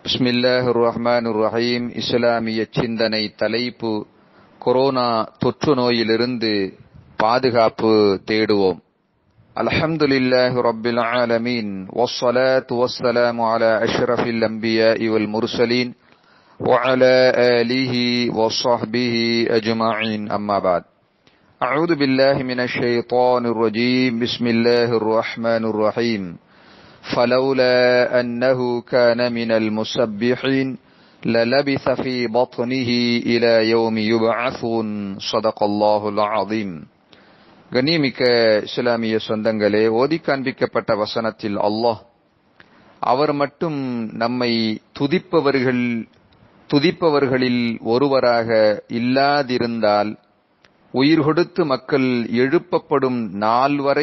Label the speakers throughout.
Speaker 1: பிஸ்மில்லாஹிர் ரஹ்மானிர் ரஹீம் இஸ்லாமிய சிந்தனை தலைப்பு கொரோனா தொற்று நோயிலிருந்து பாதுகாப்பு தேடுவோம் அல்ஹம்துலில்லாஹி ரப்பில் ஆலமீன் வஸ்ஸலாத்து வஸ்ஸலாமு அலா அஷ்ரஃபில் அன்பியாஇ வல் முர்சலீன் وعلى آله وصحبه أجمعين أما بعد أعوذ بالله من الشيطان الرجيم بسم الله الرحمن الرحيم فلولا أنه كان من المسبحين للبث في بطنه إلى يوم يبعثون صدق الله العظيم கண்ணியமிக்க இஸ்லாமிய சொந்தங்களே ஓதி காண்பிக்கப்பட்ட வசனத்தில் அல்லாஹ் அவர் மட்டும் நம்மை துதிப்பவர்கள் துதிப்பவர்களில் ஒருவராக இல்லாதிருந்தால் உயிர் கொடுத்து மக்கள் எழுப்பப்படும் நாள் வரை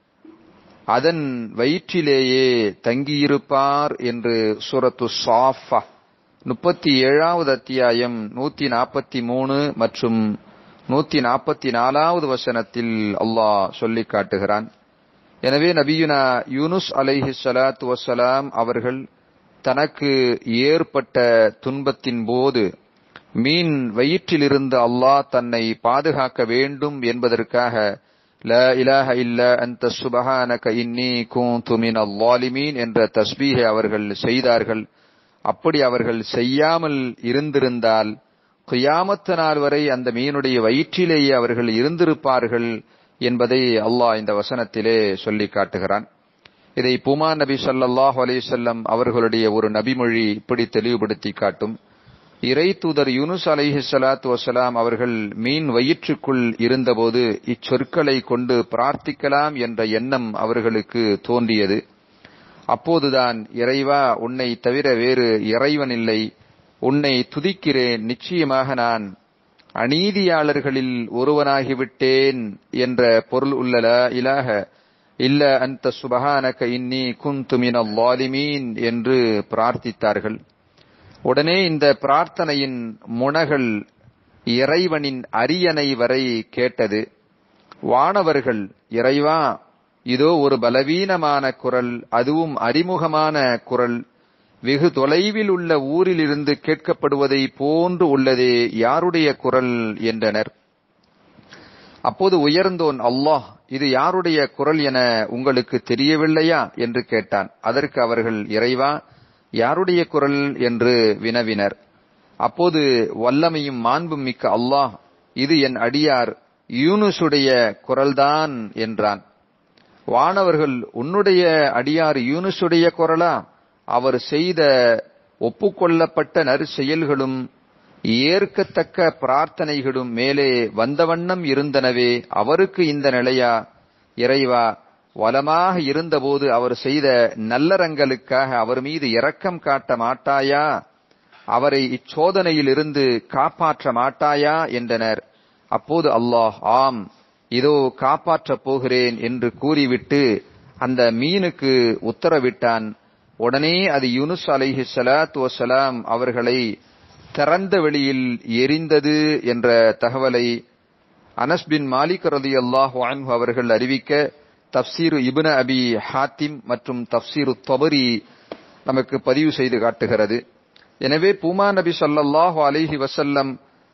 Speaker 1: அதன் வயிற்றிலேயே தங்கியிருப்பார் என்று சுரத்து சாஃபா முப்பத்தி ஏழாவது அத்தியாயம் நூத்தி நாற்பத்தி மூணு மற்றும் நூத்தி நாற்பத்தி நாலாவது வசனத்தில் அல்லாஹ் சொல்லி காட்டுகிறான் எனவே நபியுனா யூனுஸ் அலைஹி சலாத்து வசலாம் அவர்கள் தனக்கு ஏற்பட்ட துன்பத்தின் போது மீன் வயிற்றிலிருந்து அல்லாஹ் தன்னை பாதுகாக்க வேண்டும் என்பதற்காக ல இலாஹ இல்ல அந்த சுபஹானக இன்னி கூந்து மின் அல்லாலிமீன் என்ற தஸ்பீகை அவர்கள் செய்தார்கள் அப்படி அவர்கள் செய்யாமல் இருந்திருந்தால் குயாமத்த நாள் வரை அந்த மீனுடைய வயிற்றிலேயே அவர்கள் இருந்திருப்பார்கள் என்பதை அல்லாஹ் இந்த வசனத்திலே சொல்லி காட்டுகிறான் இதை புமா நபி சல்லாஹ் அலிசல்லம் அவர்களுடைய ஒரு நபிமொழி இப்படி தெளிவுபடுத்தி காட்டும் இறை தூதர் யூனுஸ் அலைஹி சலாத்து வசலாம் அவர்கள் மீன் வயிற்றுக்குள் இருந்தபோது இச்சொற்களை கொண்டு பிரார்த்திக்கலாம் என்ற எண்ணம் அவர்களுக்கு தோன்றியது அப்போதுதான் இறைவா உன்னை தவிர வேறு இறைவன் இல்லை உன்னை துதிக்கிறேன் நிச்சயமாக நான் அநீதியாளர்களில் ஒருவனாகிவிட்டேன் என்ற பொருள் உள்ளல இலாக இல்ல அந்த சுபஹானக இன்னி குந்துமின் வாலிமீன் என்று பிரார்த்தித்தார்கள் உடனே இந்த பிரார்த்தனையின் முனகள் இறைவனின் அரியணை வரை கேட்டது வானவர்கள் இறைவா இதோ ஒரு பலவீனமான குரல் அதுவும் அறிமுகமான குரல் வெகு தொலைவில் உள்ள ஊரிலிருந்து கேட்கப்படுவதை போன்று உள்ளதே யாருடைய குரல் என்றனர் அப்போது உயர்ந்தோன் அல்லாஹ் இது யாருடைய குரல் என உங்களுக்கு தெரியவில்லையா என்று கேட்டான் அதற்கு அவர்கள் இறைவா யாருடைய குரல் என்று வினவினர் அப்போது வல்லமையும் மாண்பும் மிக்க அல்லாஹ் இது என் அடியார் யூனுசுடைய குரல்தான் என்றான் வானவர்கள் உன்னுடைய அடியார் யூனுசுடைய குரலா அவர் செய்த ஒப்புக்கொள்ளப்பட்ட நற்செயல்களும் ஏற்கத்தக்க பிரார்த்தனைகளும் மேலே வந்தவண்ணம் இருந்தனவே அவருக்கு இந்த நிலையா இறைவா வலமாக இருந்தபோது அவர் செய்த நல்லறங்களுக்காக அவர் மீது இரக்கம் காட்ட மாட்டாயா அவரை இச்சோதனையில் இருந்து காப்பாற்ற மாட்டாயா என்றனர் அப்போது அல்லாஹ் ஆம் இதோ காப்பாற்றப் போகிறேன் என்று கூறிவிட்டு அந்த மீனுக்கு உத்தரவிட்டான் உடனே அது யூனுஸ் அலைஹி சலாத்து வசலாம் அவர்களை திறந்த வெளியில் எரிந்தது என்ற தகவலை அனஸ் பின் மாலிக் ரதி அல்லாஹ் அவர்கள் அறிவிக்க தப்சீரு இபுன அபி ஹாத்திம் மற்றும் தப்சீரு தொபரி நமக்கு பதிவு செய்து காட்டுகிறது எனவே பூமா நபி சொல்லல்லாஹு அலிஹி வசல்லம்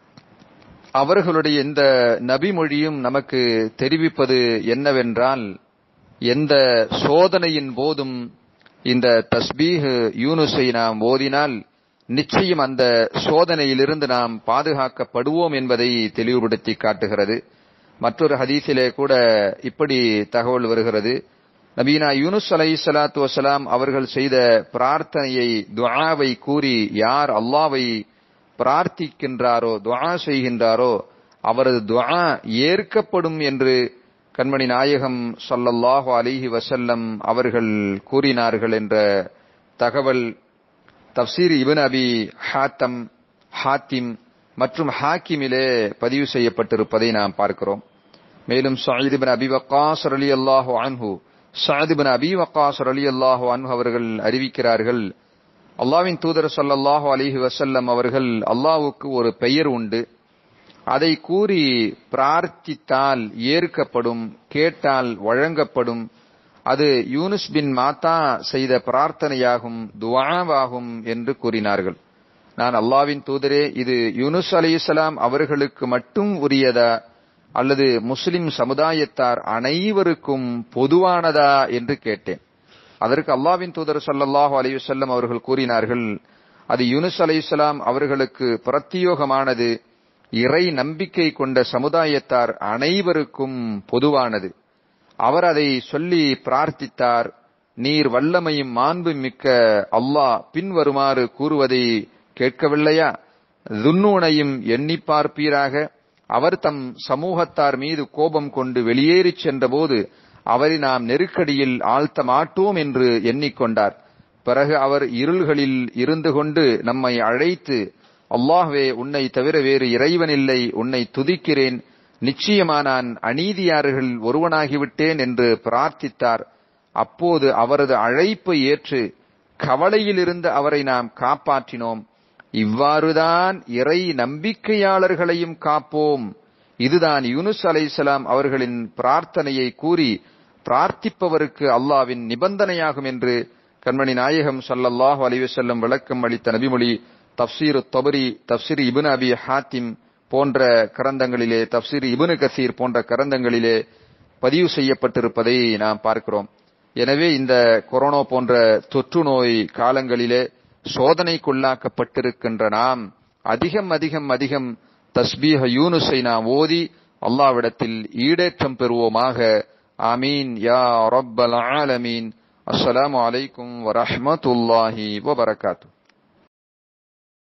Speaker 1: அவர்களுடைய இந்த நபி மொழியும் நமக்கு தெரிவிப்பது என்னவென்றால் எந்த சோதனையின் போதும் இந்த தஸ்பீஹ் யூனுஸை நாம் ஓதினால் நிச்சயம் அந்த சோதனையிலிருந்து நாம் பாதுகாக்கப்படுவோம் என்பதை தெளிவுபடுத்தி காட்டுகிறது மற்றொரு ஹதீஸிலே கூட இப்படி தகவல் வருகிறது நபீனா யூனுஸ் அலை சலாத்து வசலாம் அவர்கள் செய்த பிரார்த்தனையை துவாவை கூறி யார் அல்லாவை பிரார்த்திக்கின்றாரோ துவா செய்கின்றாரோ அவரது துவா ஏற்கப்படும் என்று கண்மணி நாயகம் சொல்லல்லாஹு அலிஹி வசல்லம் அவர்கள் கூறினார்கள் என்ற தகவல் தப்சீர் இபின் அபி ஹாத்தம் ஹாத்திம் மற்றும் ஹாக்கிமிலே பதிவு செய்யப்பட்டிருப்பதை நாம் பார்க்கிறோம் மேலும் சயீத் பின் அபி வக்காஸ் அலி அல்லாஹு அன்ஹு சயீத் பின் அபி வக்காஸ் அலி அல்லாஹு அன்ஹு அவர்கள் அறிவிக்கிறார்கள் அல்லாவின் தூதர் சொல்லல்லாஹு அலிஹி வசல்லம் அவர்கள் அல்லாவுக்கு ஒரு பெயர் உண்டு அதை கூறி பிரார்த்தித்தால் ஏற்கப்படும் கேட்டால் வழங்கப்படும் அது யூனுஸ் பின் மாத்தா செய்த பிரார்த்தனையாகும் துவாவாகும் என்று கூறினார்கள் நான் அல்லாவின் தூதரே இது யூனுஸ் அலையுசலாம் அவர்களுக்கு மட்டும் உரியதா அல்லது முஸ்லிம் சமுதாயத்தார் அனைவருக்கும் பொதுவானதா என்று கேட்டேன் அதற்கு அல்லாவின் தூதர் சல்லல்லாஹு அலையுசல்லம் அவர்கள் கூறினார்கள் அது யூனுஸ் அலையுசலாம் அவர்களுக்கு பிரத்தியோகமானது இறை நம்பிக்கை கொண்ட சமுதாயத்தார் அனைவருக்கும் பொதுவானது அவர் அதை சொல்லி பிரார்த்தித்தார் நீர் வல்லமையும் மாண்பு மிக்க அல்லாஹ் பின்வருமாறு கூறுவதை கேட்கவில்லையா துன்னூனையும் எண்ணி பார்ப்பீராக அவர் தம் சமூகத்தார் மீது கோபம் கொண்டு வெளியேறிச் சென்றபோது அவரை நாம் நெருக்கடியில் ஆழ்த்த மாட்டோம் என்று எண்ணிக்கொண்டார் பிறகு அவர் இருள்களில் இருந்து கொண்டு நம்மை அழைத்து அல்லாஹ்வே உன்னை தவிர வேறு இறைவனில்லை உன்னை துதிக்கிறேன் நிச்சயமா நான் அநீதியார்கள் ஒருவனாகிவிட்டேன் என்று பிரார்த்தித்தார் அப்போது அவரது அழைப்பை ஏற்று கவலையிலிருந்து அவரை நாம் காப்பாற்றினோம் இவ்வாறுதான் இறை நம்பிக்கையாளர்களையும் காப்போம் இதுதான் யூனுஸ் அலைசலாம் அவர்களின் பிரார்த்தனையை கூறி பிரார்த்திப்பவருக்கு அல்லாவின் நிபந்தனையாகும் என்று கண்மணி நாயகம் சல்லல்லாஹு அலைவசல்லம் விளக்கம் அளித்த நபிமொழி தப்சீர் தொபரி தப்சீர் இபுன் அபி ஹாத்திம் போன்ற கரந்தங்களிலே தப்சீர் இபுனு கசீர் போன்ற கரந்தங்களிலே பதிவு செய்யப்பட்டிருப்பதை நாம் பார்க்கிறோம் எனவே இந்த கொரோனா போன்ற தொற்று நோய் காலங்களிலே சோதனைக்குள்ளாக்கப்பட்டிருக்கின்ற நாம் அதிகம் அதிகம் அதிகம் தஸ்பீஹ யூனுஸை நாம் ஓதி அல்லாவிடத்தில் ஈடேற்றம் பெறுவோமாக ஆமீன் யா ரப்பல் ஆலமீன் அஸ்ஸலாமு அலைக்கும் வரஹ்மத்துல்லாஹி வபரகாத்து